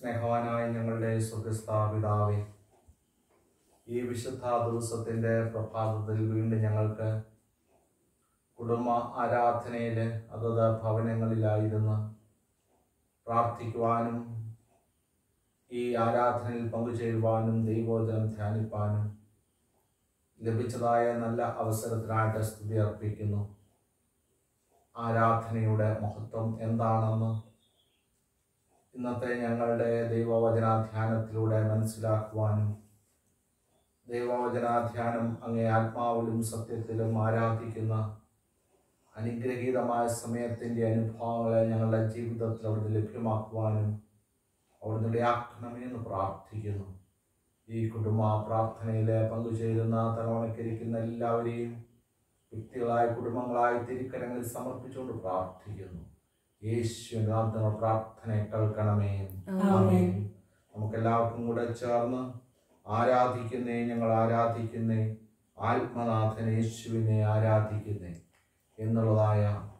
സ്നേഹവാനായ ഞങ്ങളുടെ സുഖസ്ഥാപിതാവേ ഈ വിശുദ്ധ ദിവസത്തിൻ്റെ പ്രഭാതത്തിൽ വീണ്ടും ഞങ്ങൾക്ക് കുടുംബ ആരാധനയിൽ അതത് ഭവനങ്ങളിലായിരുന്ന് പ്രാർത്ഥിക്കുവാനും ഈ ആരാധനയിൽ പങ്കുചേരുവാനും ദൈവോചനം ധ്യാനിപ്പാനും ലഭിച്ചതായ നല്ല അവസരത്തിനായിട്ട് സ്തുതി അർപ്പിക്കുന്നു ആരാധനയുടെ മഹത്വം എന്താണെന്ന് ഇന്നത്തെ ഞങ്ങളുടെ ദൈവവചനാധ്യാനത്തിലൂടെ മനസ്സിലാക്കുവാനും ദൈവവചനാധ്യാനം അങ്ങേ ആത്മാവിലും സത്യത്തിലും ആരാധിക്കുന്ന അനുഗ്രഹീതമായ സമയത്തിൻ്റെ അനുഭവങ്ങളെ ഞങ്ങളുടെ ജീവിതത്തിൽ അവിടുന്ന് ലഭ്യമാക്കുവാനും അവിടുന്ന് ഇടയാക്കണമേ എന്ന് പ്രാർത്ഥിക്കുന്നു ഈ കുടുംബ പ്രാർത്ഥനയിൽ പങ്കുചേരുന്ന തലമുണക്കരിക്കുന്ന എല്ലാവരെയും വ്യക്തികളായ കുടുംബങ്ങളായി തിരുക്കരങ്ങളിൽ സമർപ്പിച്ചുകൊണ്ട് പ്രാർത്ഥിക്കുന്നു യേശുനാഥന പ്രാർത്ഥന കേൾക്കണമേ ആമേൻ നമുക്ക് എല്ലാവർക്കും കൂടെ ചേർന്ന് ആരാധിക്കുന്നേ ഞങ്ങൾ ആരാധിക്കുന്നേ ആത്മനാഥൻ യേശുവിനെ ആരാധിക്കുന്നേ എന്നുള്ളതായ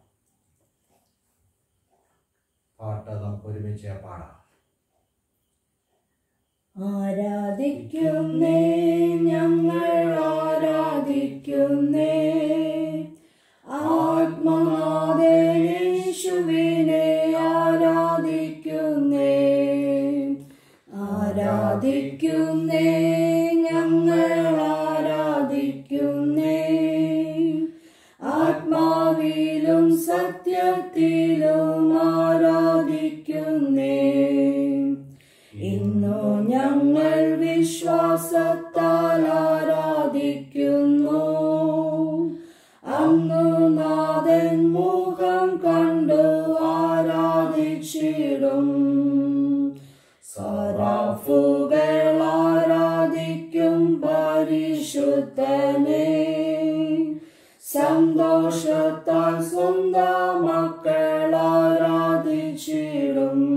പാട്ട് നമുക്ക് ഒരുമിച്ച് പാടാം ആരാധിക്കുന്നേ ഞങ്ങൾ ആരാധിക്കുന്നേ ആത്മനാഥേശുവിനെ ആരാധിക്കുന്നേ ആരാധിക്കുന്നേ ഞങ്ങൾ ആരാധിക്കുന്നേ ആത്മാവിലും സത്യത്തിലും ആരാധിക്കുന്നേ ഇന്നു ഞങ്ങൾ വിശ്വാസത്താൽ ആരാധിക്കുന്നു അങ്ങ് നാഥൻ മുഖം കണ്ടു ആരാധിച്ചിടും സറാഫുകൾ ആരാധിക്കും പരിശുദ്ധനെ സന്തോഷത്താൽ സ്വന്തം മക്കൾ ആരാധിച്ചിടും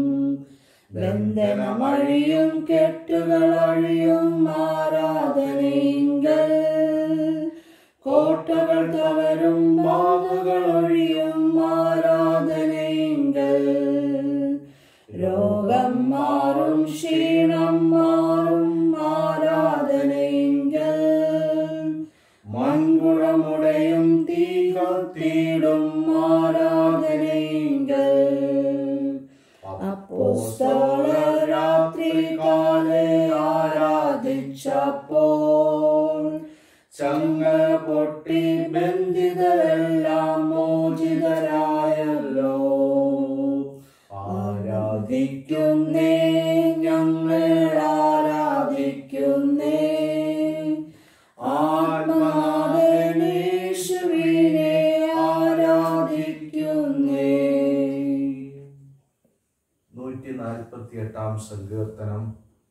ബന്ധനമഴിയും കെട്ടുകൾ അഴിയും ആരാധനയിങ്കൽ കോട്ടകൾ തകരും ബാധകൾ ഒഴിയും ആരാധനയിങ്കൽ രോഗം മാറും ക്ഷീണം മാറും ആരാധനയിങ്കൽ മൺകുടമുടയും തീ കത്തിയിടും ആരാധനയിങ്കൽ അപ്പോസ്തല രാത്രി കാലെ ആരാധിച്ചപ്പോൾ ചങ്ങ പൊട്ടി ബന്ധിതരെല്ലാം മോചിതരായല്ലോ ആരാധിക്കുന്നേ ഞങ്ങൾ ആരാധിക്കുന്നേ ആത്മാവേശുവിനെ ആരാധിക്കുന്നേ നൂറ്റി നാൽപ്പത്തി എട്ടാം സങ്കീർത്തനം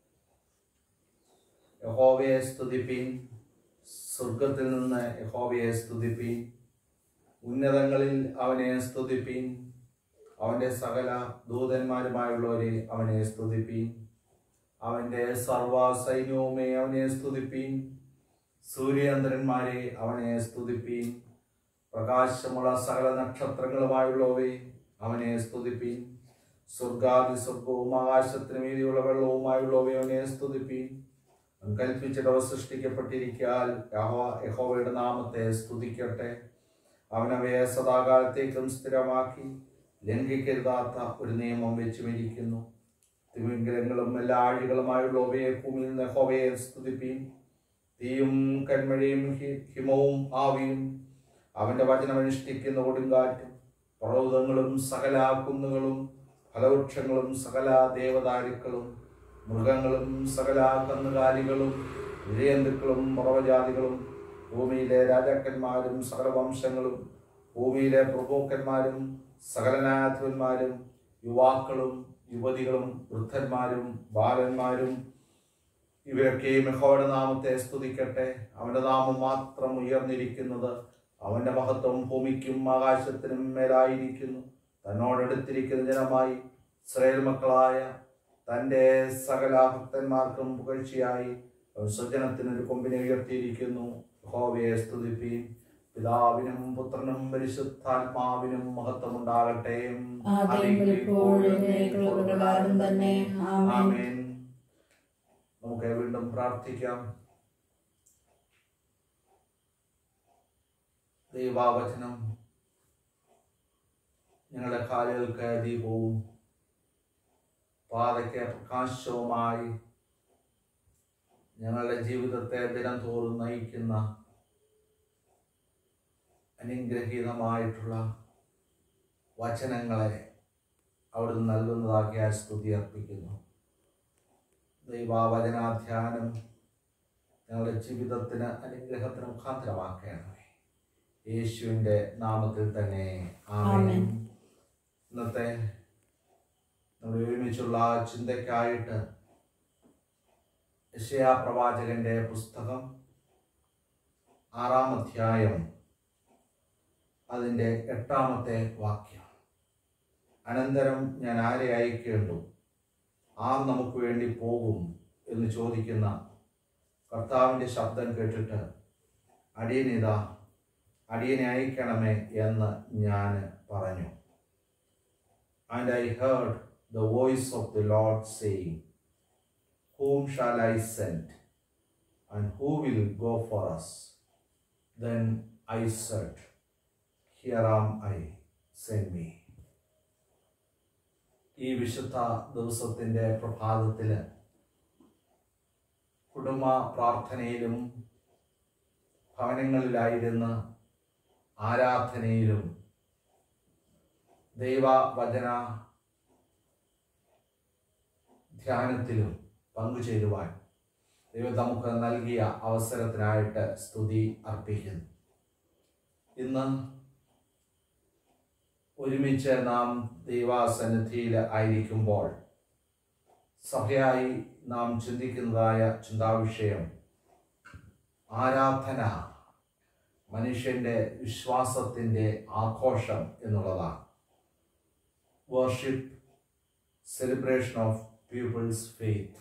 യഹോവയെ സ്തുതിപ്പീൻ സ്വർഗത്തിൽ നിന്ന് യഹോവയെ സ്തുതിപ്പീൻ ഉന്നതങ്ങളിൽ അവനെ സ്തുതിപ്പീൻ അവന്റെ സകല ദൂതന്മാരുമായുള്ളവരെ അവനെ സ്തുതിപ്പീൻ അവന്റെ സർവ സൈന്യവുമേ അവനെ സ്തുതിപ്പീൻ സൂര്യചന്ദ്രന്മാരെ അവനെ സ്തുതിപ്പീൻ പ്രകാശമുള്ള സകല നക്ഷത്രങ്ങളുമായുള്ളവയെ അവനെ സ്തുതിപ്പീൻ സ്വർഗാദി സ്വർഗവും ആകാശത്തിന് മീതിയുള്ള വെള്ളവുമായുള്ളവയെ സ്തുതിപ്പീൻ അവൻ കൽപ്പിച്ചിടവ സൃഷ്ടിക്കപ്പെട്ടിരിക്കാൽ യഹോവ യഹോവയുടെ നാമത്തെ സ്തുതിക്കട്ടെ അവനവയെ സദാകാലത്തേക്കും സ്ഥിരമാക്കി ലംഘിക്കരുതാത്ത ഒരു നിയമം വെച്ചുമിരിക്കുന്നു തിമിംഗലങ്ങളും എല്ലാ ആഴികളുമായുള്ളവയെ ഭൂമിയിൽ നിന്ന് യഹോവയെ സ്തുതിപ്പീൻ തീയും കന്മഴയും ഹി- ഹിമവും ആവിയും അവന്റെ വചനം അനുഷ്ഠിക്കുന്ന കൊടുങ്കാറ്റും പർവ്വതങ്ങളും സകല കുന്നുകളും ഫലവൃക്ഷങ്ങളും സകല ദേവതാരുക്കളും മൃഗങ്ങളും സകല കന്നുകാലികളും ഇഴയന്തുക്കളും മറവജാതികളും ഭൂമിയിലെ രാജാക്കന്മാരും സകല വംശങ്ങളും ഭൂമിയിലെ പ്രഭുക്കന്മാരും സകലനാഥന്മാരും യുവാക്കളും യുവതികളും വൃദ്ധന്മാരും ബാലന്മാരും ഇവരൊക്കെയും യഹോവയുടെ നാമത്തെ സ്തുതിക്കട്ടെ അവന്റെ നാമം മാത്രം ഉയർന്നിരിക്കുന്നത് അവന്റെ മഹത്വം ഭൂമിക്കും ആകാശത്തിനും മേലായിരിക്കുന്നു തന്നോടടുത്തിരിക്കുന്ന ജനമായി ഇസ്രയേൽ മക്കളായ തൻ്റെ സകല ഭക്തന്മാർക്കും പുകഴ്ചയായി അവൻ സ്വജനത്തിന് ഒരു കൊമ്പിനെ ഉയർത്തിയിരിക്കുന്നു യഹോവയെ സ്തുതിപ്പീൻ പിതാവിനും പുത്രനും പരിശുദ്ധാത്മാവിനും മഹത്വമുണ്ടാകട്ടെ ആദ്യം ഇപ്പോഴും എന്നേക്കുള്ള പ്രകാരം തന്നെ ആമേൻ ആമേൻ നമുക്ക് വീണ്ടും പ്രാർത്ഥിക്കാം ദൈവാവചനം ഞങ്ങളുടെ കാലുകൾക്ക് ദീപവും പാതയ്ക്ക് പ്രകാശവുമായി ഞങ്ങളുടെ ജീവിതത്തെ ദിനം തോറും നയിക്കുന്ന അനുഗ്രഹീതമായിട്ടുള്ള വചനങ്ങളെ അവിടുന്ന് നൽകുന്നതാക്കിയ സ്തുതി അർപ്പിക്കുന്നു ദൈവാവചനാധ്യാനം ഞങ്ങളുടെ ജീവിതത്തിന് അനുഗ്രഹത്തിന് മുഖാന്തരമാക്കണമേ യേശുവിൻ്റെ നാമത്തിൽ തന്നെ ആമേൻ ആമേൻ. ഇന്നത്തെ നമ്മൾ ഒരുമിച്ചുള്ള ചിന്തയ്ക്കായിട്ട് യശയാ പ്രവാചകന്റെ പുസ്തകം ആറാം അധ്യായം അതിൻ്റെ എട്ടാമത്തെ വാക്യം അനന്തരം ഞാൻ ആരെ അയക്കേണ്ടു ആർ നമുക്ക് വേണ്ടി പോകും എന്ന് ചോദിക്കുന്ന കർത്താവിൻ്റെ ശബ്ദം കേട്ടിട്ട് അടിയനിതാ അടിയനെ അയക്കണമേ എന്ന് ഞാൻ പറഞ്ഞു and I heard the voice of the lord saying whom shall I send? And who will go for us? Then I said, Here am I, send me. ഈ വിശുദ്ധ ദിവസത്തിൻ്റെ പ്രഭാതത്തിൽ കുടുംബ പ്രാർത്ഥനയിലും ഭവനങ്ങളിലായിരുന്ന് ആരാധനയിലും ദൈവവചന ധ്യാനത്തിലും പങ്കുചേരുവാൻ ദൈവം നമുക്ക് നൽകിയ അവസരത്തിനായിട്ട് സ്തുതി അർപ്പിക്കുന്നു ഇന്ന് ഒരുമിച്ച് നാം ദൈവാസന്നിധിയിൽ ആയിരിക്കുമ്പോൾ സഭയായി നാം ചിന്തിക്കുന്നതായ ചിന്താവിഷയം ആരാധന മനുഷ്യൻ്റെ വിശ്വാസത്തിൻ്റെ ആഘോഷം എന്നുള്ളതാണ് worship celebration of people's faith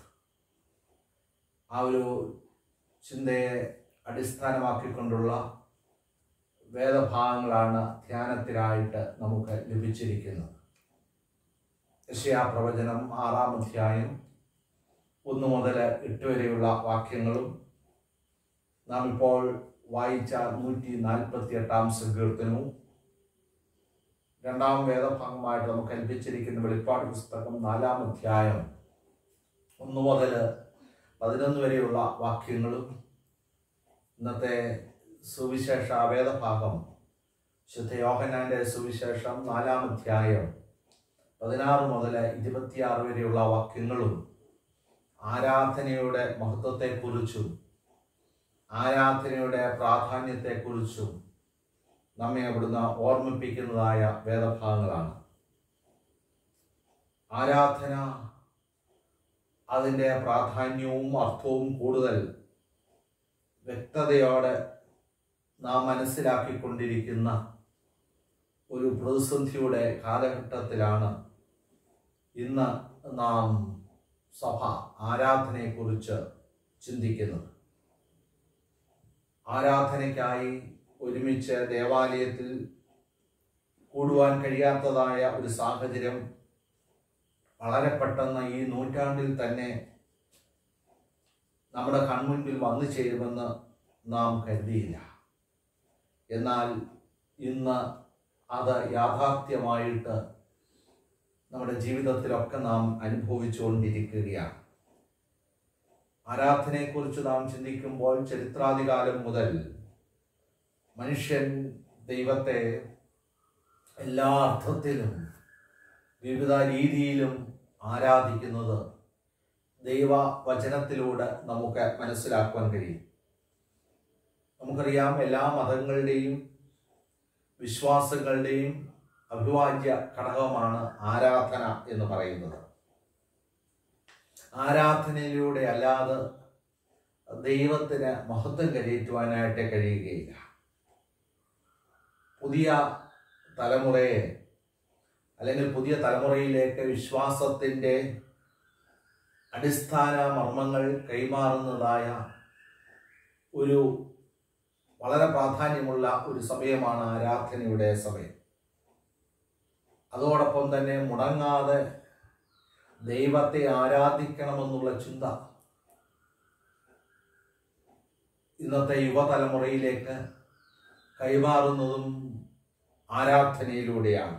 ആ ഒരു ചിന്തയെ അടിസ്ഥാനമാക്കിക്കൊണ്ടുള്ള വേദഭാഗങ്ങളാണ് ധ്യാനത്തിനായിട്ട് നമുക്ക് ലഭിച്ചിരിക്കുന്നത് യശയാ പ്രവചനം ആറാം അധ്യായം ഒന്ന് മുതൽ എട്ട് വരെയുള്ള വാക്യങ്ങളും നാം ഇപ്പോൾ വായിച്ച നൂറ്റി നാൽപ്പത്തി എട്ടാം സങ്കീർത്തനവും രണ്ടാം വേദഭാഗമായിട്ട് നമുക്ക് ലഭിച്ചിരിക്കുന്ന വെളിപ്പാട് പുസ്തകം നാലാം അധ്യായം ഒന്ന് മുതൽ പതിനൊന്ന് വരെയുള്ള വാക്യങ്ങളും ഇന്നത്തെ സുവിശേഷ വേദഭാഗം ശുദ്ധ യോഹനാന്റെ സുവിശേഷം നാലാം അധ്യായം പതിനാറ് മുതൽ ഇരുപത്തിയാറ് വരെയുള്ള വാക്യങ്ങളും ആരാധനയുടെ മഹത്വത്തെക്കുറിച്ചും ആരാധനയുടെ പ്രാധാന്യത്തെക്കുറിച്ചും നമ്മെ അവിടുന്ന് ഓർമ്മിപ്പിക്കുന്നതായ വേദഭാഗങ്ങളാണ് ആരാധന അതിൻ്റെ പ്രാധാന്യവും അർത്ഥവും കൂടുതൽ വ്യക്തതയോടെ നാം മനസ്സിലാക്കിക്കൊണ്ടിരിക്കുന്ന ഒരു പ്രതിസന്ധിയുടെ കാലഘട്ടത്തിലാണ് ഇന്ന് നാം സഭ ആരാധനയെക്കുറിച്ച് ചിന്തിക്കുന്നത് ആരാധനയ്ക്കായി ഒരുമിച്ച് ദേവാലയത്തിൽ കൂടുവാൻ കഴിയാത്തതായ ഒരു സാഹചര്യം വളരെ പെട്ടെന്ന് ഈ നൂറ്റാണ്ടിൽ തന്നെ നമ്മുടെ കൺമുൻപിൽ വന്നു ചേരുമെന്ന് നാം കരുതിയില്ല എന്നാൽ ഇന്ന് അത് യാഥാർത്ഥ്യമായിട്ട് നമ്മുടെ ജീവിതത്തിലൊക്കെ നാം അനുഭവിച്ചുകൊണ്ടിരിക്കുകയാണ് ആരാധനയെക്കുറിച്ച് നാം ചിന്തിക്കുമ്പോൾ ചരിത്രാധികാലം മുതൽ മനുഷ്യൻ ദൈവത്തെ എല്ലാ അർത്ഥത്തിലും വിവിധ രീതിയിലും ആരാധിക്കുന്നത് ദൈവ വചനത്തിലൂടെ നമുക്ക് മനസ്സിലാക്കുവാൻ കഴിയും നമുക്കറിയാം എല്ലാ മതങ്ങളുടെയും വിശ്വാസങ്ങളുടെയും അഭിവാജ്യ ഘടകമാണ് ആരാധന എന്ന് പറയുന്നത് ആരാധനയിലൂടെ അല്ലാതെ ദൈവത്തിന് മഹത്വം കരയേറ്റുവാനായിട്ട് കഴിയുകയില്ല പുതിയ തലമുറയെ അല്ലെങ്കിൽ പുതിയ തലമുറയിലേക്ക് വിശ്വാസത്തിൻ്റെ അടിസ്ഥാന മർമ്മങ്ങൾ കൈമാറുന്നതായ ഒരു വളരെ പ്രാധാന്യമുള്ള ഒരു സമയമാണ് ആരാധനയുടെ സമയം അതോടൊപ്പം തന്നെ മുടങ്ങാതെ ദൈവത്തെ ആരാധിക്കണമെന്നുള്ള ചിന്ത ഇന്നത്തെ യുവതലമുറയിലേക്ക് കൈമാറുന്നതും ആരാധനയിലൂടെയാണ്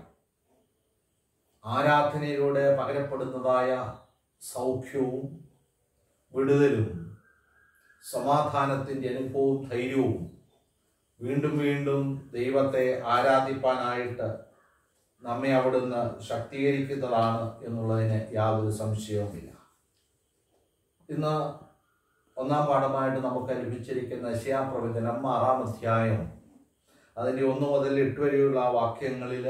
ആരാധനയിലൂടെ പകരപ്പെടുന്നതായ സൗഖ്യവും വിടുതലും സമാധാനത്തിൻ്റെ അനുഭവവും ധൈര്യവും വീണ്ടും വീണ്ടും ദൈവത്തെ ആരാധിപ്പാനായിട്ട് നമ്മെ അവിടുന്ന് ശക്തീകരിക്കുന്നതാണ് എന്നുള്ളതിന് യാതൊരു സംശയവുമില്ല ഇന്ന് ഒന്നാം പാഠമായിട്ട് നമുക്ക് ലഭിച്ചിരിക്കുന്ന ശിയാപ്രവചനം ആറാം അധ്യായം അതിൻ്റെ ഒന്ന് മുതൽ എട്ട് വരെയുള്ള വാക്യങ്ങളിൽ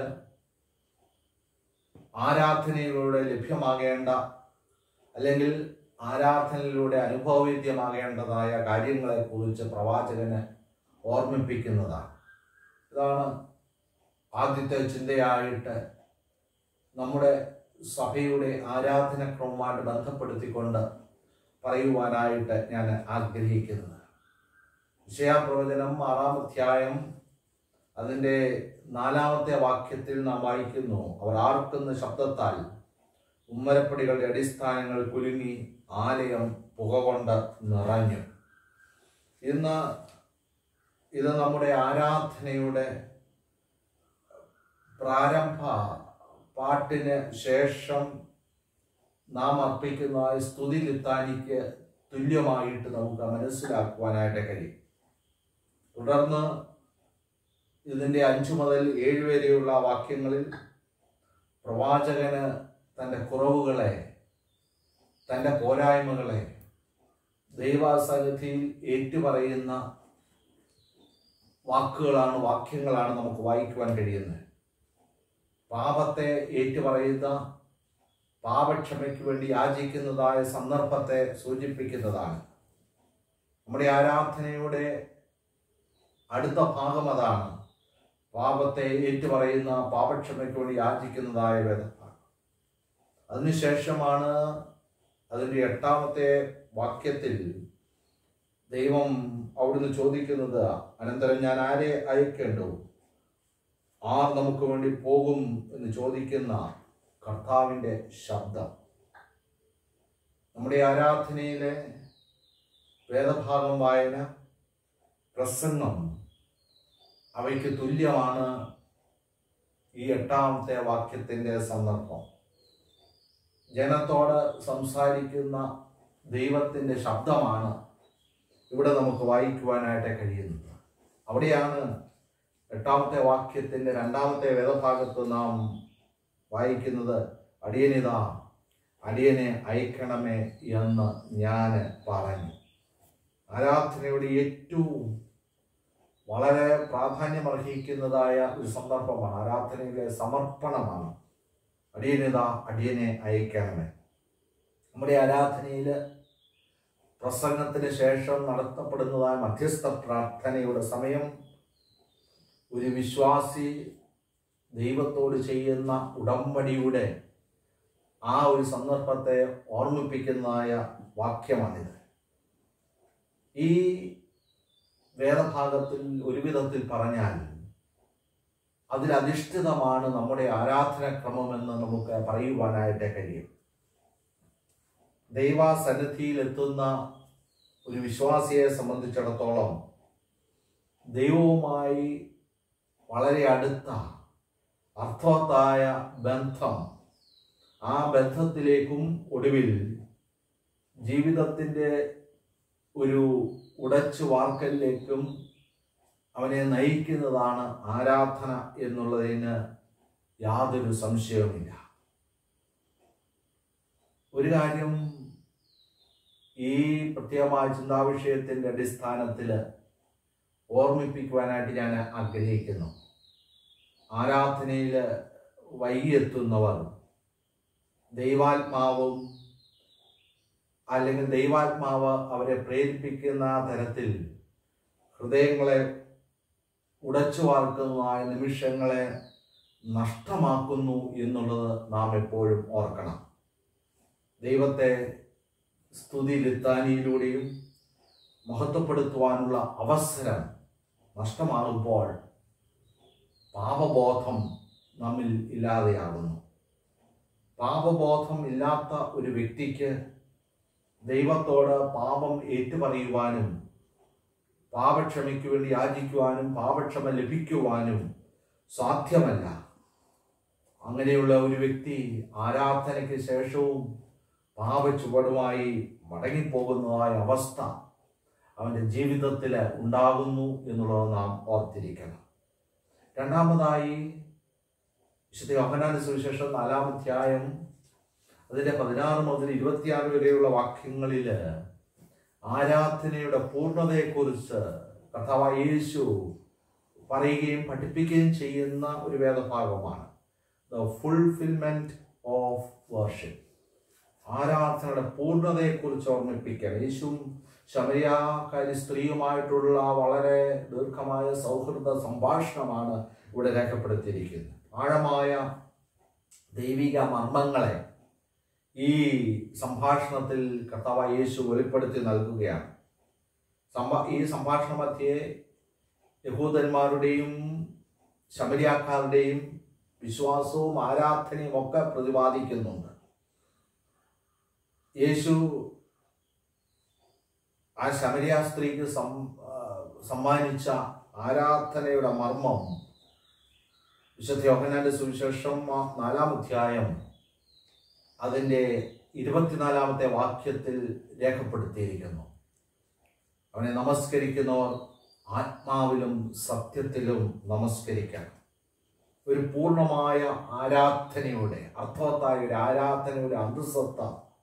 ആരാധനയിലൂടെ ലഭ്യമാകേണ്ട അല്ലെങ്കിൽ ആരാധനയിലൂടെ അനുഭവവേദ്യമാകേണ്ടതായ കാര്യങ്ങളെക്കുറിച്ച് പ്രവാചകന് ഓർമ്മിപ്പിക്കുന്നതാണ് ഇതാണ് ആദ്യത്തെ ചിന്തയായിട്ട് നമ്മുടെ സഭയുടെ ആരാധനക്രമവുമായിട്ട് ബന്ധപ്പെടുത്തിക്കൊണ്ട് പറയുവാനായിട്ട് ഞാൻ ആഗ്രഹിക്കുന്നത് വിഷയാപ്രവചനം ആറാം അധ്യായം അതിൻ്റെ നാലാമത്തെ വാക്യത്തിൽ നാം വായിക്കുന്നു അവർ ആർക്കുന്ന ശബ്ദത്താൽ ഉമ്മരപ്പടികളുടെ അടിസ്ഥാനങ്ങൾ കുലുങ്ങി ആലയം പുക കൊണ്ട് നിറഞ്ഞു ഇന്ന് ഇത് നമ്മുടെ ആരാധനയുടെ പ്രാരംഭ പാട്ടിന് ശേഷം നാം അർപ്പിക്കുന്ന സ്തുതി ലിത്താനിക്ക് തുല്യമായിട്ട് നമുക്ക് മനസ്സിലാക്കുവാനായിട്ട് കഴിയും തുടർന്ന് ഇതിൻ്റെ അഞ്ചു മുതൽ ഏഴ് വരെയുള്ള വാക്യങ്ങളിൽ പ്രവാചകന് തൻ്റെ കുറവുകളെ തൻ്റെ പോരായ്മകളെ ദൈവാസന്നിധിയിൽ ഏറ്റുപറയുന്ന വാക്കുകളാണ് വാക്യങ്ങളാണ് നമുക്ക് വായിക്കുവാൻ കഴിയുന്നത് പാപത്തെ ഏറ്റുപറയുന്ന പാപക്ഷമയ്ക്ക് വേണ്ടി യാചിക്കുന്നതായ സന്ദർഭത്തെ സൂചിപ്പിക്കുന്നതാണ് നമ്മുടെ ആരാധനയുടെ അടുത്ത ഭാഗം അതാണ് പാപത്തെ ഏറ്റുപറയുന്ന പാപക്ഷമയ്ക്ക് വേണ്ടി യാചിക്കുന്നതായ വേദഭാഗം അതിനുശേഷമാണ് അതിൻ്റെ എട്ടാമത്തെ വാക്യത്തിൽ ദൈവം അവിടുന്ന് ചോദിക്കുന്നത് അനന്തരം ഞാൻ ആരെ അയക്കേണ്ടു ആർ നമുക്ക് വേണ്ടി പോകും എന്ന് ചോദിക്കുന്ന കർത്താവിൻ്റെ ശബ്ദം നമ്മുടെ ആരാധനയിലെ വേദഭാഗം വായന പ്രസംഗം അവയ്ക്ക് തുല്യമാണ് ഈ എട്ടാമത്തെ വാക്യത്തിൻ്റെ സന്ദർഭം ജനത്തോട് സംസാരിക്കുന്ന ദൈവത്തിൻ്റെ ശബ്ദമാണ് ഇവിടെ നമുക്ക് വായിക്കുവാനായിട്ട് കഴിയുന്നത് അവിടെയാണ് എട്ടാമത്തെ വാക്യത്തിൻ്റെ രണ്ടാമത്തെ വേദഭാഗത്ത് നാം വായിക്കുന്നത് അടിയനിതാ അടിയനെ അയക്കണമേ എന്ന് ഞാൻ പറഞ്ഞു ആരാധനയുടെ ഏറ്റവും വളരെ പ്രാധാന്യമർഹിക്കുന്നതായ ഒരു സന്ദർഭമാണ് ആരാധനയിലെ സമർപ്പണമാണ് അടിയനിതാ അടിയനെ അയക്കണമേ നമ്മുടെ ആരാധനയിൽ പ്രസംഗത്തിന് ശേഷം നടത്തപ്പെടുന്നതായ മധ്യസ്ഥ പ്രാർത്ഥനയുടെ സമയം ഒരു വിശ്വാസി ദൈവത്തോട് ചെയ്യുന്ന ഉടമ്പടിയുടെ ആ ഒരു സന്ദർഭത്തെ ഓർമ്മിപ്പിക്കുന്നതായ വാക്യമാണിത് ഈ വേദഭാഗത്തിൽ ഒരു വിധത്തിൽ പറഞ്ഞാൽ അതിലധിഷ്ഠിതമാണ് നമ്മുടെ ആരാധനാക്രമമെന്ന് നമുക്ക് പറയുവാനായിട്ട് കഴിയും ദൈവാസന്നിധിയിൽ എത്തുന്ന ഒരു വിശ്വാസിയെ സംബന്ധിച്ചിടത്തോളം ദൈവവുമായി വളരെ അടുത്ത അർത്ഥവത്തായ ബന്ധം ആ ബന്ധത്തിലേക്കും ഒടുവിൽ ജീവിതത്തിൻ്റെ ഒരു ഉടച്ചു വാർക്കലിലേക്കും അവനെ നയിക്കുന്നതാണ് ആരാധന എന്നുള്ളതിന് യാതൊരു സംശയവുമില്ല ഒരു കാര്യം ഈ പ്രത്യേകമായ ചിന്താവിഷയത്തിൻ്റെ അടിസ്ഥാനത്തിൽ ഓർമ്മിപ്പിക്കുവാനായിട്ട് ഞാൻ ആഗ്രഹിക്കുന്നു ആരാധനയിൽ വൈകിയെത്തുന്നവർ ദൈവാത്മാവും അല്ലെങ്കിൽ ദൈവാത്മാവ് അവരെ പ്രേരിപ്പിക്കുന്ന തരത്തിൽ ഹൃദയങ്ങളെ ഉടച്ചു വാർക്കുന്നതായ നിമിഷങ്ങളെ നഷ്ടമാക്കുന്നു എന്നുള്ളത് നാം എപ്പോഴും ഓർക്കണം ദൈവത്തെ സ്തുതി ലിത്താനിയിലൂടെയും മഹത്വപ്പെടുത്തുവാനുള്ള അവസരം നഷ്ടമാകുമ്പോൾ പാപബോധം നമ്മിൽ ഇല്ലാതെയാകുന്നു പാപബോധം ഇല്ലാത്ത ഒരു വ്യക്തിക്ക് ദൈവത്തോട് പാപം ഏറ്റുപറയുവാനും പാപക്ഷമയ്ക്ക് വേണ്ടി യാചിക്കുവാനും പാപക്ഷമ ലഭിക്കുവാനും സാധ്യമല്ല അങ്ങനെയുള്ള ഒരു വ്യക്തി ആരാധനയ്ക്ക് ശേഷവും പാപച്ചുവടുമായി മടങ്ങിപ്പോകുന്നതായ അവസ്ഥ അവൻ്റെ ജീവിതത്തിൽ ഉണ്ടാകുന്നു എന്നുള്ളത് നാം ഓർത്തിരിക്കണം രണ്ടാമതായി വിശുദ്ധ യോഹനാന സുവിശേഷം നാലാം അധ്യായം അതിൻ്റെ പതിനാറ് മുതൽ ഇരുപത്തിയാറ് വരെയുള്ള വാക്യങ്ങളിൽ ആരാധനയുടെ പൂർണ്ണതയെക്കുറിച്ച് കർത്താവായ യേശു പറയുകയും പഠിപ്പിക്കുകയും ചെയ്യുന്ന ഒരു വേദഭാഗമാണ് ദ ഫുൾഫിൽമെന്റ് ഓഫ് വർഷിപ്പ് ആരാധനയുടെ പൂർണ്ണതയെക്കുറിച്ച് ഓർമ്മിപ്പിക്കാൻ യേശുവും ശമരിയാക്കാരി സ്ത്രീയുമായിട്ടുള്ള വളരെ ദീർഘമായ സൗഹൃദ സംഭാഷണമാണ് ഇവിടെ രേഖപ്പെടുത്തിയിരിക്കുന്നത് ആഴമായ ദൈവിക മർമ്മങ്ങളെ ഈ സംഭാഷണത്തിൽ കർത്താവ് യേശു വെളിപ്പെടുത്തി നൽകുകയാണ് സംഭാ ഈ സംഭാഷണ മധ്യേ യഹൂദന്മാരുടെയും ശമരിയാക്കാരുടെയും വിശ്വാസവും ആരാധനയും ഒക്കെ പ്രതിപാദിക്കുന്നുണ്ട് യേശു ആ ശമരിയ സ്ത്രീക്ക് സം ആ, സമ്മാനിച്ച ആരാധനയുടെ മർമ്മം വിശുദ്ധ യോഹനാന്റെ സുവിശേഷം ആ നാലാം അധ്യായം അതിൻ്റെ ഇരുപത്തിനാലാമത്തെ വാക്യത്തിൽ രേഖപ്പെടുത്തിയിരിക്കുന്നു അവനെ നമസ്കരിക്കുന്നവർ ആത്മാവിലും സത്യത്തിലും നമസ്കരിക്കണം ഒരു പൂർണ്ണമായ ആരാധനയുടെ അർത്ഥവത്തായ ഒരു ആരാധനയുടെ അന്തസത്ത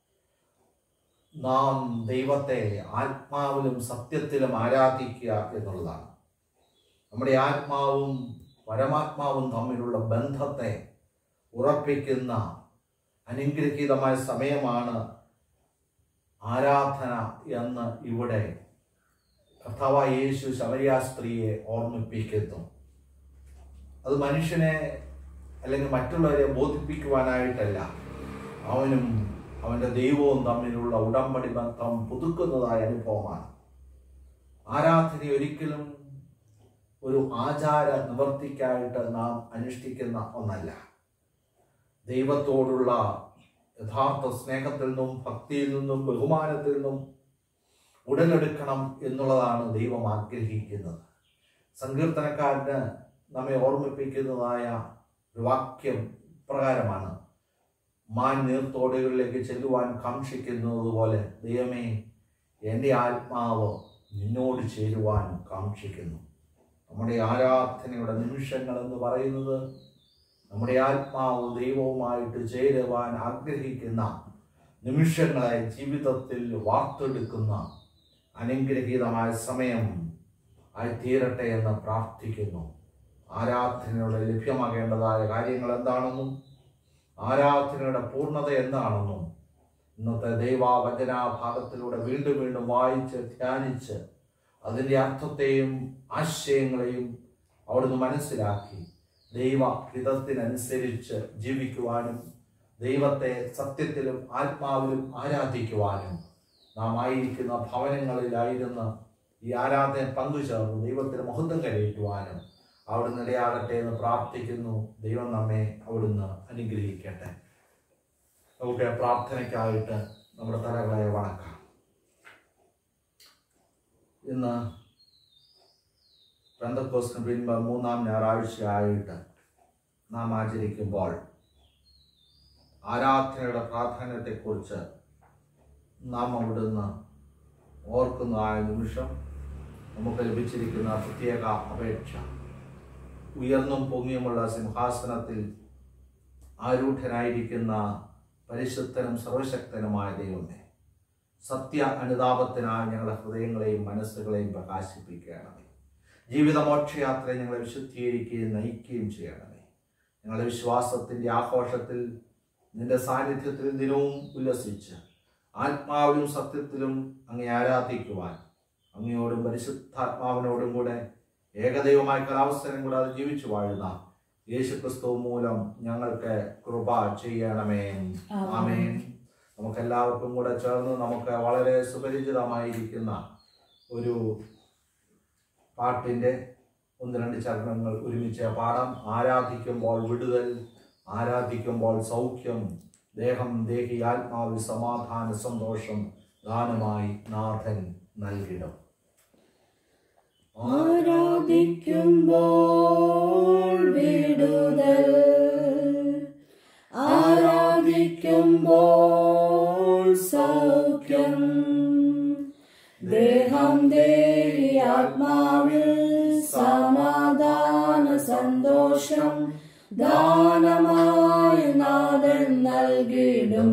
നാം ദൈവത്തെ ആത്മാവിലും സത്യത്തിലും ആരാധിക്കുക എന്നുള്ളതാണ് നമ്മുടെ ആത്മാവും പരമാത്മാവും തമ്മിലുള്ള ബന്ധത്തെ ഉറപ്പിക്കുന്ന അനുഗ്രഹീതമായ സമയമാണ് ആരാധന എന്ന് ഇവിടെ കർത്താവായ യേശു ശമരിയ സ്ത്രീയെ ഓർമ്മിപ്പിക്കുന്നു അത് മനുഷ്യനെ അല്ലെങ്കിൽ മറ്റുള്ളവരെ ബോധിപ്പിക്കുവാനായിട്ടല്ല അവനും അവൻ്റെ ദൈവവും തമ്മിലുള്ള ഉടമ്പടി ബന്ധം പുതുക്കുന്നതായ അനുഭവമാണ് ആരാധന ഒരിക്കലും ഒരു ആചാര നിവർത്തിക്കായിട്ട് നാം അനുഷ്ഠിക്കുന്ന ഒന്നല്ല ദൈവത്തോടുള്ള യഥാർത്ഥ സ്നേഹത്തിൽ നിന്നും ഭക്തിയിൽ നിന്നും ബഹുമാനത്തിൽ നിന്നും ഉടലെടുക്കണം എന്നുള്ളതാണ് ദൈവം ആഗ്രഹിക്കുന്നത് സങ്കീർത്തനക്കാരന് നമ്മെ ഓർമ്മിപ്പിക്കുന്നതായ ഒരു വാക്യം പ്രകാരമാണ് മാൻ നീർത്തോടുകളിലേക്ക് ചെല്ലുവാൻ കാക്ഷിക്കുന്നത് പോലെ ദൈവമേ എൻ്റെ ആത്മാവ് നിന്നോട് ചേരുവാൻ കാക്ഷിക്കുന്നു നമ്മുടെ ആരാധനയുടെ നിമിഷങ്ങൾ എന്ന് പറയുന്നത് നമ്മുടെ ആത്മാവ് ദൈവവുമായിട്ട് ചേരുവാൻ ആഗ്രഹിക്കുന്ന നിമിഷങ്ങളെ ജീവിതത്തിൽ വാർത്തെടുക്കുന്ന അനുഗ്രഹീതമായ സമയം ആയി തീരട്ടെ എന്ന് പ്രാർത്ഥിക്കുന്നു ആരാധനയുടെ ലഭ്യമാകേണ്ടതായ കാര്യങ്ങൾ എന്താണെന്നും ആരാധനയുടെ പൂർണ്ണത എന്താണെന്നും ഇന്നത്തെ ദൈവവചന ഭാഗത്തിലൂടെ വീണ്ടും വീണ്ടും വായിച്ച് ധ്യാനിച്ച് അതിൻ്റെ അർത്ഥത്തെയും ആശയങ്ങളെയും അവിടുന്ന് മനസ്സിലാക്കി ദൈവ ഹിതത്തിനനുസരിച്ച് ജീവിക്കുവാനും ദൈവത്തെ സത്യത്തിലും ആത്മാവിലും ആരാധിക്കുവാനും നാം ആയിരിക്കുന്ന ഭവനങ്ങളിലായിരുന്ന് ഈ ആരാധന പങ്കുചേർന്ന് ദൈവത്തിന് മഹത്വം കരയറ്റുവാനും അവിടുന്ന് ഇടയാകട്ടെ എന്ന് പ്രാർത്ഥിക്കുന്നു ദൈവം നമ്മെ അവിടുന്ന് അനുഗ്രഹിക്കട്ടെ നമുക്ക് പ്രാർത്ഥനയ്ക്കായിട്ട് നമ്മുടെ തലകളെ വണക്കാം ഇന്ന് പെന്തക്കോസ്റ്റിന് പിൻപ് മൂന്നാം ഞായറാഴ്ചയായിട്ട് നാം ആചരിക്കുമ്പോൾ ആരാധനയുടെ പ്രാധാന്യത്തെക്കുറിച്ച് നാം അവിടുന്ന് ഓർക്കുന്നതായ നിമിഷം നമുക്ക് ലഭിച്ചിരിക്കുന്ന പ്രത്യേക അപേക്ഷ ഉയർന്നും പൊങ്ങിയുമുള്ള സിംഹാസനത്തിൽ ആരൂഢനായിരിക്കുന്ന പരിശുദ്ധനും സർവശക്തനുമായ ദൈവമേ സത്യ അനുതാപത്തിനായി ഞങ്ങളുടെ ഹൃദയങ്ങളെയും മനസ്സുകളെയും പ്രകാശിപ്പിക്കണമേ ജീവിതമോക്ഷയാത്ര ഞങ്ങളെ വിശുദ്ധീകരിക്കുകയും നയിക്കുകയും ചെയ്യണമേ ഞങ്ങളുടെ വിശ്വാസത്തിൻ്റെ ആഘോഷത്തിൽ നിന്റെ സാന്നിധ്യത്തിൽ ദിനവും ഉല്ലസിച്ച് ആത്മാവിലും സത്യത്തിലും അങ്ങേ ആരാധിക്കുവാൻ അങ്ങയോടും പരിശുദ്ധാത്മാവിനോടും കൂടെ ഏകദൈവമായ കലാവസരം കൂടാതെ ജീവിച്ചു വാഴുന്ന യേശുക്രിസ്തു മൂലം ഞങ്ങൾക്ക് കൃപ ചെയ്യണമേ ആമേൻ നമുക്ക് എല്ലാവർക്കും കൂടെ ചേർന്ന് നമുക്ക് വളരെ സുപരിചിതമായിരിക്കുന്ന ഒരു പാട്ടിൻ്റെ ഒന്ന് രണ്ട് ചരണങ്ങൾ ഒരുമിച്ച് പാടാം ആരാധിക്കുമ്പോൾ വിടുതൽ ആരാധിക്കുമ്പോൾ സൗഖ്യം ദേഹം ദേഹി ആത്മാവിൽ സമാധാന സന്തോഷം ദാനമായി നാഥൻ നൽകിടും ആരാധിക്കുമ്പോൾ വിടുതൽ ആരാധിക്കുമ്പോൾ സൗഖ്യം ദേഹം ദേഹി ആത്മാവിൽ സമാധാന സന്തോഷം ദാനമായി നാഥൻ നൽകിടും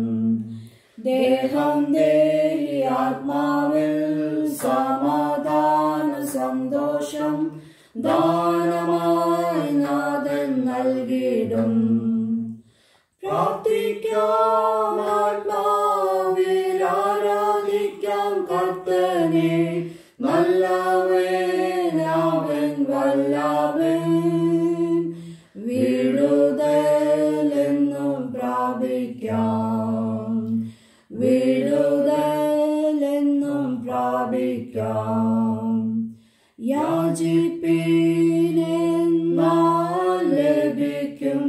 ദേഹം ദേഹി ആത്മാവിൽ സമാധാന സന്തോഷം ദാനമായി നാഥൻ നൽകിടും പ്രാർത്ഥിക്കാം ആത്മാവിൽ ആരാധിക്കാം കർത്തനെ നല്ലവൻ അവൻ വല്ലവൻ വിടുതലെന്നും പ്രാപിക്കാം വിടുതലെന്നും പ്രാപിക്കാം യാചിപ്പീനെന്നാൽ ലഭിക്കും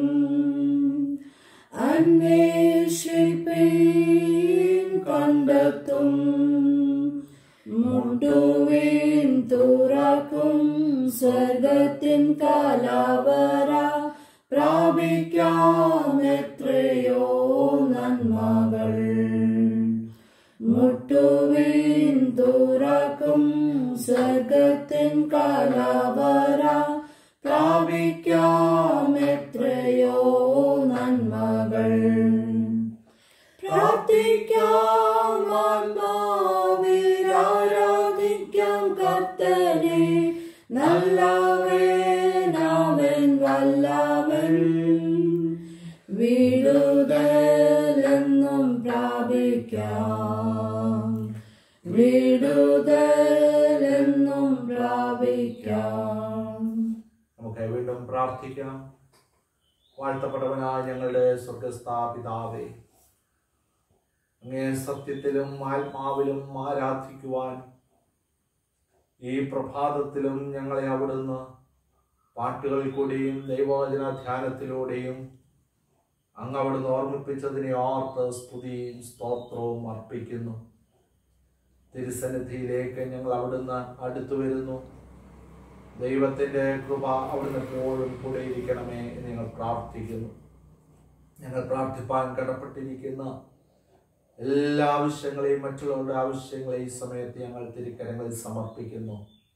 അന്വേഷിപ്പീൻ കണ്ടെത്തും മുട്ടുവിൻ തുറക്കും സ്വർഗത്തിൻ കലവറ പ്രാപിക്കാം എത്രയോ നന്മകൾ മുട്ടുവിൻ തുറക്കും സ്വർഗത്തിൻ കലവറ പ്രാപിക്കാം എത്രയോ നന്മകൾ പ്രാർത്ഥിക്കാം ആത്മാവിൽ ആരാധിക്കാം കർത്തനെ നല്ലവൻ അവൻ വല്ലവൻ വിടുതലെന്നും പ്രാപിക്കാം വിടുതലെന്നും പ്രാപിക്കാം നമുക്ക് വീണ്ടും പ്രാർത്ഥിക്കാം വാഴ്ത്തപ്പെട്ടവനായ ഞങ്ങളുടെ സ്വർഗസ്ഥാപിതാവേ അങ്ങേ സത്യത്തിലും ആത്മാവിലും ആരാധിക്കുവാൻ ഈ പ്രഭാതത്തിലും ഞങ്ങളെ അവിടുന്ന് പാട്ടുകളിൽ കൂടിയും ദൈവവചന ധ്യാനത്തിലൂടെയും അങ്ങ് അവിടുന്ന് ഓർമ്മിപ്പിച്ചതിനെ ഓർത്ത് സ്തുതിയും സ്തോത്രവും അർപ്പിക്കുന്നു തിരുസന്നിധിയിലേക്ക് ഞങ്ങൾ അവിടുന്ന് അടുത്തു വരുന്നു ദൈവത്തിൻ്റെ കൃപ അവിടുന്ന് എപ്പോഴും കൂടെ ഇരിക്കണമേ എന്ന് ഞങ്ങൾ പ്രാർത്ഥിക്കുന്നു ഞങ്ങൾ പ്രാർത്ഥിപ്പാൻ കടപ്പെട്ടിരിക്കുന്ന എല്ലാ ആവശ്യങ്ങളെയും മറ്റുള്ളവരുടെ ആവശ്യങ്ങളെയും ഈ സമയത്ത് ഞങ്ങൾ തിരുക്കരങ്ങളിൽ സമർപ്പിക്കുന്നു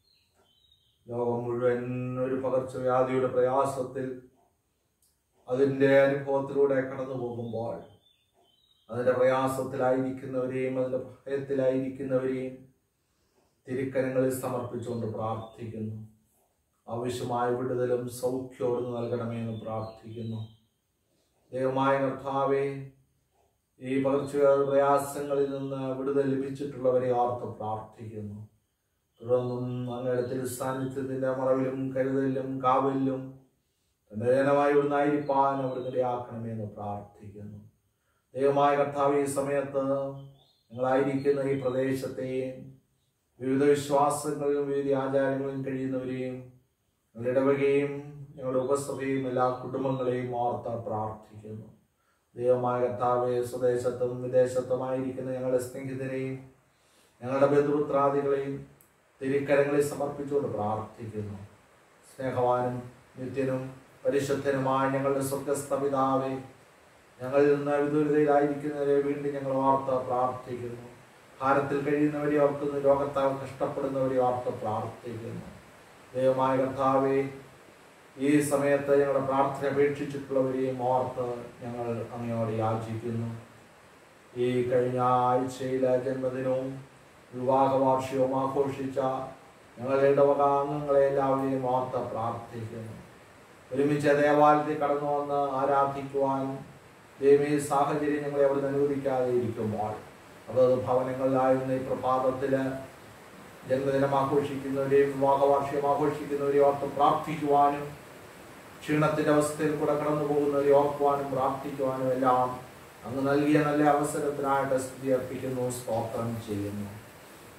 ലോകം മുഴുവൻ ഒരു പകർച്ചവ്യാധിയുടെ പ്രയാസത്തിൽ അതിൻ്റെ അനുഭവത്തിലൂടെ കടന്നു പോകുമ്പോൾ അതിൻ്റെ പ്രയാസത്തിലായിരിക്കുന്നവരെയും അതിൻ്റെ ഭയത്തിലായിരിക്കുന്നവരെയും തിരുക്കരങ്ങളിൽ സമർപ്പിച്ചുകൊണ്ട് പ്രാർത്ഥിക്കുന്നു ആവശ്യമായ വിടുതലും സൗഖ്യവും നൽകണമേ എന്ന് പ്രാർത്ഥിക്കുന്നു ദൈവമായ കർത്താവെ ഈ പകർച്ചവ്യാധി പ്രയാസങ്ങളിൽ നിന്ന് വിടുതൽ ലഭിച്ചിട്ടുള്ളവരെ ഓർത്ത് പ്രാർത്ഥിക്കുന്നു തുടർന്നും അങ്ങയുടെ തിരുസാന്നിധ്യത്തിന്റെ മറവിലും കരുതലിലും കാവലിലും തന്റെ ജനമായി ഇവിടുന്ന് ആയിരിക്കാൻ അവിടുന്ന് ഇടയാക്കണമേ എന്ന് പ്രാർത്ഥിക്കുന്നു ദൈവമായ കർത്താവ് ഈ സമയത്ത് ഞങ്ങളായിരിക്കുന്ന ഈ പ്രദേശത്തെയും വിവിധ വിശ്വാസങ്ങളിലും വിവിധ ആചാരങ്ങളിലും കഴിയുന്നവരെയും ഞങ്ങളുടെ ഇടവകയും ഞങ്ങളുടെ ഉപസഭയും എല്ലാ കുടുംബങ്ങളെയും ഓർത്ത് പ്രാർത്ഥിക്കുന്നു ദൈവമായ കർത്താവെ സ്വദേശത്തും വിദേശത്തുമായിരിക്കുന്ന ഞങ്ങളുടെ സ്നേഹിതരെയും ഞങ്ങളുടെ ബന്ധുപുത്രാദികളെയും തിരിക്കരങ്ങളിൽ സമർപ്പിച്ചുകൊണ്ട് പ്രാർത്ഥിക്കുന്നു സ്നേഹവാനും നിത്യനും പരിശുദ്ധനുമായ ഞങ്ങളുടെ സ്വർഗസ്ഥ പിതാവേ ഞങ്ങളിൽ നിന്ന് വിദൂരതയിലായിരിക്കുന്നവരെ വീണ്ടും ഞങ്ങൾ ഓർത്ത് പ്രാർത്ഥിക്കുന്നു ഭാരത്തിൽ കഴിയുന്നവരെ ഓർക്കുന്നു രോഗത്താൽ കഷ്ടപ്പെടുന്നവരെ ഓർത്ത് പ്രാർത്ഥിക്കുന്നു ദൈവമായ കർത്താവെ ഈ സമയത്ത് ഞങ്ങളുടെ പ്രാർത്ഥന അപേക്ഷിച്ചിട്ടുള്ളവരെയും ഓർത്ത് ഞങ്ങൾ അങ്ങയോട് യാചിക്കുന്നു ഈ കഴിഞ്ഞ ആഴ്ചയിലെ ജന്മദിനവും വിവാഹ വാർഷികവും ആഘോഷിച്ച ഞങ്ങളുടെ ഇടവക അംഗങ്ങളെ എല്ലാവരെയും ഓർത്ത് പ്രാർത്ഥിക്കുന്നു ഒരുമിച്ച് ദേവാലയത്തിൽ കടന്നു വന്ന് ആരാധിക്കുവാൻ ദൈവീ സാഹചര്യം ഞങ്ങളെ അവിടെ അനുവദിക്കാതെ ഇരിക്കുമ്പോൾ അതത് ഭവനങ്ങളിലായിരുന്ന ഈ പ്രഭാതത്തില് ജന്മദിനം ആഘോഷിക്കുന്നവരെയും വിവാഹ വാർഷികം ആഘോഷിക്കുന്നവരെയും ഓർത്ത് പ്രാർത്ഥിക്കുവാനും ക്ഷീണത്തിന്റെ അവസ്ഥയിൽ കൂടെ കടന്നു പോകുന്നവരെ ഓർക്കുവാനും പ്രാർത്ഥിക്കുവാനും എല്ലാം അങ്ങ് നൽകിയ നല്ല അവസരത്തിനായിട്ട് സ്തുതി അർപ്പിക്കുന്നു സ്തോത്രം ചെയ്യുന്നു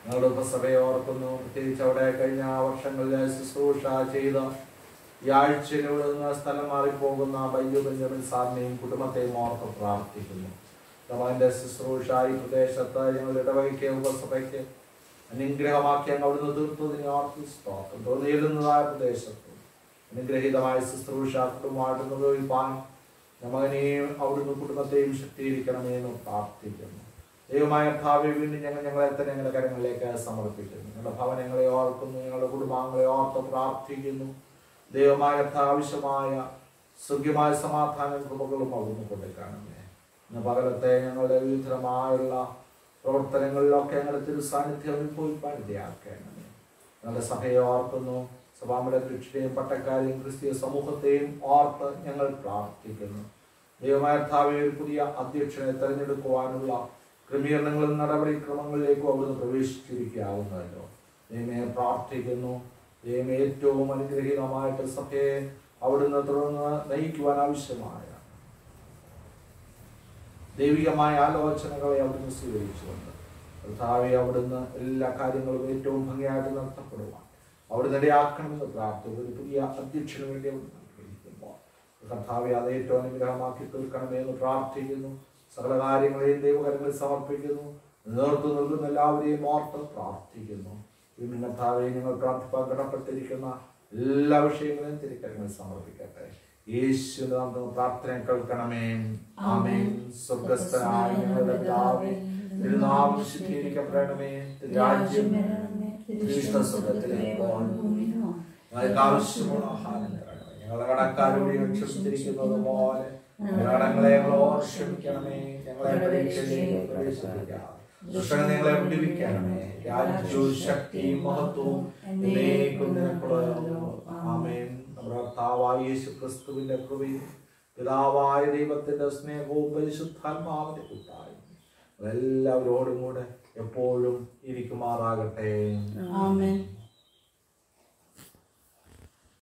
ഞങ്ങളുടെ ഉപസഭയെ ഓർക്കുന്നു പ്രത്യേകിച്ച് അവിടെ കഴിഞ്ഞ വർഷങ്ങളിൽ ശുശ്രൂഷ ചെയ്ത ഈ ആഴ്ചയിലൂടെ നിന്ന് സ്ഥലം മാറിപ്പോകുന്ന ബൈജു ബെഞ്ചമിൻ സാറിനെയും കുടുംബത്തെയും ഓർത്ത് പ്രാർത്ഥിക്കുന്നു കർത്താവിന്റെ ശുശ്രൂഷ ഈ പ്രദേശത്ത് ഞങ്ങളുടെ ഇടവയ്ക്ക് ഉപസഭയ്ക്ക് അനുഗ്രഹമാക്കി അങ്ങ് അവിടുന്ന് തീർത്തതിനെ ഓർത്ത് സ്തോത്രം തോന്നിയിരുന്നതായ പ്രദേശത്ത് അനുഗ്രഹീതമായ ശുശ്രൂഷ കുടുംബമായിട്ട് നിർവഹിപ്പാൻ മകനെയും അവിടുന്ന് കുടുംബത്തെയും ശക്തീകരിക്കണമേ എന്ന് പ്രാർത്ഥിക്കുന്നു ദൈവമായ ഭാവി വീണ്ടും ഞങ്ങൾ ഞങ്ങളെ തന്നെ ഞങ്ങളുടെ കരങ്ങളിലേക്ക് സമർപ്പിക്കുന്നു ഞങ്ങളുടെ ഭവനങ്ങളെ ഓർക്കുന്നു ഞങ്ങളുടെ കുടുംബാംഗങ്ങളെ ഓർത്ത് പ്രാർത്ഥിക്കുന്നു ദൈവമായ ആവശ്യമായ സുഖ്യമായ സമാധാനം കൃപകളും അവിടുന്ന് കൊടുക്കണമേ ഇന്ന് പകലത്തെ ഞങ്ങളുടെ വിവിധമായുള്ള പ്രവർത്തനങ്ങളിലൊക്കെ ഞങ്ങളുടെ തിരു സാന്നിധ്യം അനുഭവിപ്പാൻ ഇടയാക്കണമേ ഞങ്ങളുടെ സഭയെ ഓർക്കുന്നു സഭാമയുടെ ദൃഷ്ടിയെയും പട്ടക്കാരെയും ക്രിസ്തീയ സമൂഹത്തെയും ഓർത്ത് ഞങ്ങൾ പ്രാർത്ഥിക്കുന്നു ദൈവമായ ഭാവി ഒരു പുതിയ അധ്യക്ഷനെ തെരഞ്ഞെടുക്കുവാനുള്ള ക്രമീകരണങ്ങളും നടപടിക്രമങ്ങളിലേക്കും അവിടുന്ന് പ്രവേശിച്ചിരിക്കാവുന്നതല്ലോ ദൈവമേ പ്രാർത്ഥിക്കുന്നു ദൈവം ഏറ്റവും അനുഗ്രഹീതമായിട്ട് സഭയെ അവിടുന്ന് തുടർന്ന് നയിക്കുവാൻ ആവശ്യമായ ദൈവികമായ ആലോചനകളെ അവിടുന്ന് സ്വീകരിച്ചുകൊണ്ട് കർത്താവെ അവിടുന്ന് എല്ലാ കാര്യങ്ങളും ഏറ്റവും ഭംഗിയായിട്ട് നടത്തപ്പെടുവാൻ അവിടുന്ന് ഇടയാക്കണമെന്ന് പ്രാർത്ഥിക്കുന്നു ഒരു പുതിയ അധ്യക്ഷന് വേണ്ടി അവിടുന്ന് ആഗ്രഹിക്കുമ്പോൾ കർത്താവെ അത് ഏറ്റവും അനുഗ്രഹമാക്കി തീർക്കണമേ എന്ന് പ്രാർത്ഥിക്കുന്നു സകല കാര്യങ്ങളെയും ദൈവകരങ്ങളിൽ സമർപ്പിക്കുന്നു നേതൃത്വം നൽകുന്ന എല്ലാവരെയും ഓർത്ത് പ്രാർത്ഥിക്കുന്നു വീണ്ടും കർത്താവെ ഞങ്ങൾ പ്രാർത്ഥിപ്പാൻ കടപ്പെട്ടിരിക്കുന്ന എല്ലാ വിഷയങ്ങളെയും തിരിക്കരങ്ങളിൽ സമർപ്പിക്കട്ടെ യേശുവിന്റെ നാമത്തിൽ പ്രാർത്ഥന കേൾക്കണമേ ആമേൻ സ്വർഗസ്ഥനായ ഞങ്ങളുടെ പിതാവേ തിരുനാമം ശുദ്ധീകരിക്കപ്പെടണമേ രാജ്യം സ്വർഗത്തിലെ ഞങ്ങൾക്ക് ആവശ്യമുള്ള ആഹാരം തരണമേ ഞങ്ങളുടെ കടക്കാരോട് ഞങ്ങൾ ക്ഷമിച്ചിരിക്കുന്നത് പോലെ ഞങ്ങളുടെ കടങ്ങളെ ഞങ്ങളോട് ക്ഷമിക്കണമേ ഞങ്ങളെ പരീക്ഷയിലേക്ക് പ്രവേശിപ്പിക്കാം ദുഷ്ടനെ ഞങ്ങളെ വിടുവിക്കണമേ രാജ്യവും ശക്തിയും മഹത്വവും എന്നേക്കും നിനക്കുള്ളതാകുന്നു. ആമേൻ നമ്മുടെ കർത്താവായ യേശു ക്രിസ്തുവിന്റെ കൃപയും പിതാവായ ദൈവത്തിന്റെ സ്നേഹവും പരിശുദ്ധാത്മാവിന്റെ കൂട്ടായും എല്ലാവരോടും കൂടെ എപ്പോഴും ഇരിക്കുമാറാകട്ടെ ആമേൻ